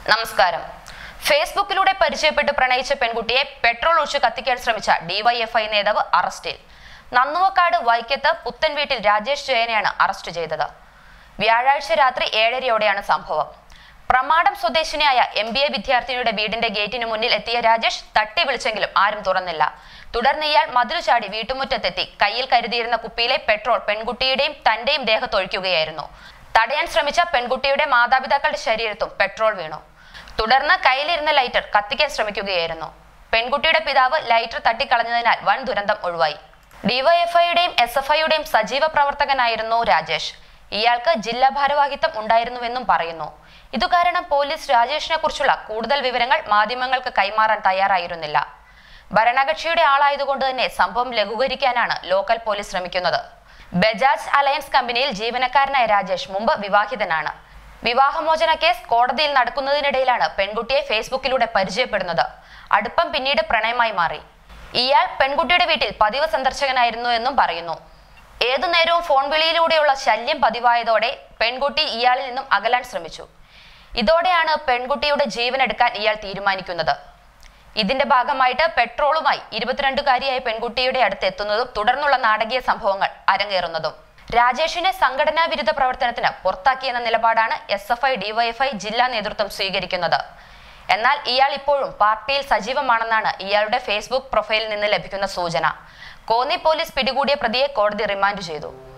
നമസ്കാരം ഫേസ്ബുക്കിലൂടെ പരിചയപ്പെട്ട് പ്രണയിച്ച പെൺകുട്ടിയെ പെട്രോൾ ഒഴിച്ച് കത്തിക്കാൻ ശ്രമിച്ച ഡിവൈഎഫ്ഐ നേതാവ് അറസ്റ്റിൽ നന്നുവക്കാട് വൈക്കത്ത് പുത്തൻ വീട്ടിൽ രാജേഷ് ജയനെയാണ് അറസ്റ്റ് ചെയ്തത് വ്യാഴാഴ്ച രാത്രി ഏഴരയോടെയാണ് സംഭവം പ്രമാടം സ്വദേശിനിയായ എം ബി എ വിദ്യാർത്ഥിനിയുടെ വീടിന്റെ ഗേറ്റിന് മുന്നിൽ എത്തിയ രാജേഷ് തട്ടി വിളിച്ചെങ്കിലും ആരും തുറന്നില്ല തുടർന്ന് ഇയാൾ മതിലു ചാടി വീട്ടുമുറ്റത്തെത്തി കയ്യിൽ കരുതിയിരുന്ന കുപ്പിയിലെ പെട്രോൾ പെൺകുട്ടിയുടെയും തന്റെയും ദേഹത്തൊഴിക്കുകയായിരുന്നു തടയാൻ ശ്രമിച്ച പെൺകുട്ടിയുടെ മാതാപിതാക്കളുടെ ശരീരത്തും പെട്രോൾ വീണു തുടർന്ന് കയ്യിലിരുന്ന ലൈറ്റർ കത്തിക്കാൻ ശ്രമിക്കുകയായിരുന്നു പെൺകുട്ടിയുടെ പിതാവ് ലൈറ്റർ തട്ടിക്കളഞ്ഞതിനാൽ വൻ ദുരന്തം ഒഴിവായി ഡിവൈഎഫ്ഐയുടെയും എസ് എഫ് ഐയുടെയും സജീവ പ്രവർത്തകനായിരുന്നു രാജേഷ് ഇയാൾക്ക് ജില്ലാ ഭാരവാഹിത്വം ഉണ്ടായിരുന്നുവെന്നും പറയുന്നു ഇതുകാരണം പോലീസ് രാജേഷിനെ കുറിച്ചുള്ള കൂടുതൽ വിവരങ്ങൾ മാധ്യമങ്ങൾക്ക് കൈമാറാൻ തയ്യാറായിരുന്നില്ല ഭരണകക്ഷിയുടെ ആളായതുകൊണ്ട് തന്നെ സംഭവം ലഘൂകരിക്കാനാണ് ലോക്കൽ പോലീസ് ശ്രമിക്കുന്നത് ബജാജ് അലയൻസ് കമ്പനിയിൽ ജീവനക്കാരനായ രാജേഷ് മുമ്പ് വിവാഹിതനാണ് വിവാഹമോചന കേസ് കോടതിയിൽ നടക്കുന്നതിനിടയിലാണ് പെൺകുട്ടിയെ ഫേസ്ബുക്കിലൂടെ പരിചയപ്പെടുന്നത് അടുപ്പം പിന്നീട് പ്രണയമായി മാറി ഇയാൾ പെൺകുട്ടിയുടെ വീട്ടിൽ പതിവ് സന്ദർശകനായിരുന്നു എന്നും പറയുന്നു ഏതു നേരവും ഫോൺ വിളിയിലൂടെയുള്ള ശല്യം പതിവായതോടെ പെൺകുട്ടി ഇയാളിൽ നിന്നും അകലാൻ ശ്രമിച്ചു ഇതോടെയാണ് പെൺകുട്ടിയുടെ ജീവൻ എടുക്കാൻ ഇയാൾ തീരുമാനിക്കുന്നത് ഇതിന്റെ ഭാഗമായിട്ട് പെട്രോളുമായി ഇരുപത്തിരണ്ടുകാരിയായ പെൺകുട്ടിയുടെ അടുത്ത് എത്തുന്നതും തുടർന്നുള്ള നാടകീയ സംഭവങ്ങൾ അരങ്ങേറുന്നതും രാജേഷിനെ സംഘടനാ വിരുദ്ധ പ്രവർത്തനത്തിന് പുറത്താക്കിയെന്ന നിലപാടാണ് എസ് എഫ് ഐ ഡിവൈഎഫ്ഐ ജില്ലാ നേതൃത്വം സ്വീകരിക്കുന്നത് എന്നാൽ ഇയാൾ ഇപ്പോഴും പാർട്ടിയിൽ സജീവമാണെന്നാണ് ഇയാളുടെ ഫേസ്ബുക്ക് പ്രൊഫൈലിൽ നിന്ന് ലഭിക്കുന്ന സൂചന കോന്നി പോലീസ് പിടികൂടിയ പ്രതിയെ കോടതി റിമാൻഡ് ചെയ്തു